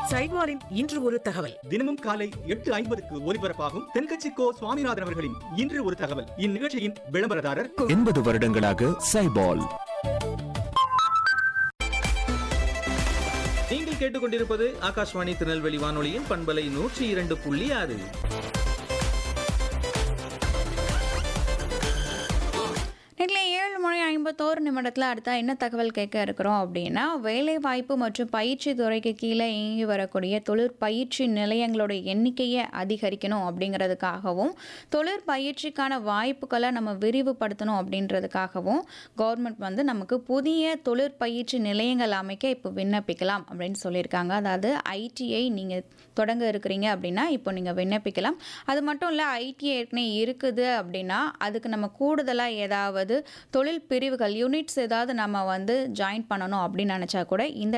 சைவாரின் இன்று ஒரு தகவல் தினமும் காலை எட்டு ஐம்பதுக்கு ஒலிபரப்பாகும் தென்கட்சி கோ சுவாமிநாதன் அவர்களின் இன்று ஒரு தகவல் இந்நிகழ்ச்சியின் விளம்பரதாரர் எண்பது வருடங்களாக சைபால் நீங்கள் கேட்டுக்கொண்டிருப்பது ஆகாஷ்வாணி திருநெல்வேலி வானொலியின் பண்பலை நூற்றி இரண்டு புள்ளி ஆறு நேரில் ஏழு மணி ஐம்பத்தோரு நிமிடத்தில் அடுத்தா என்ன தகவல் கேட்க இருக்கிறோம் அப்படின்னா வேலைவாய்ப்பு மற்றும் பயிற்சி துறைக்கு கீழே இயங்கி வரக்கூடிய தொழிற்பயிற்சி நிலையங்களோட எண்ணிக்கையை அதிகரிக்கணும் அப்படிங்கிறதுக்காகவும் தொழிற்பயிற்சிக்கான வாய்ப்புகளை நம்ம விரிவுபடுத்தணும் அப்படின்றதுக்காகவும் கவர்மெண்ட் வந்து நமக்கு புதிய தொழிற்பயிற்சி நிலையங்கள் அமைக்க இப்போ விண்ணப்பிக்கலாம் அப்படின்னு சொல்லியிருக்காங்க அதாவது ஐடிஐ நீங்கள் தொடங்க இருக்கிறீங்க அப்படின்னா இப்போ நீங்கள் விண்ணப்பிக்கலாம் அது மட்டும் இல்லை ஐடிஐ ஏற்கனவே இருக்குது அப்படின்னா அதுக்கு நம்ம கூடுதலாக ஏதாவது தொழில் பிரிவுகள் யூனிட்ஸ் ஏதாவது நம்ம வந்து ஜாயின் பண்ணணும் அப்படின்னு நினச்சா கூட இந்த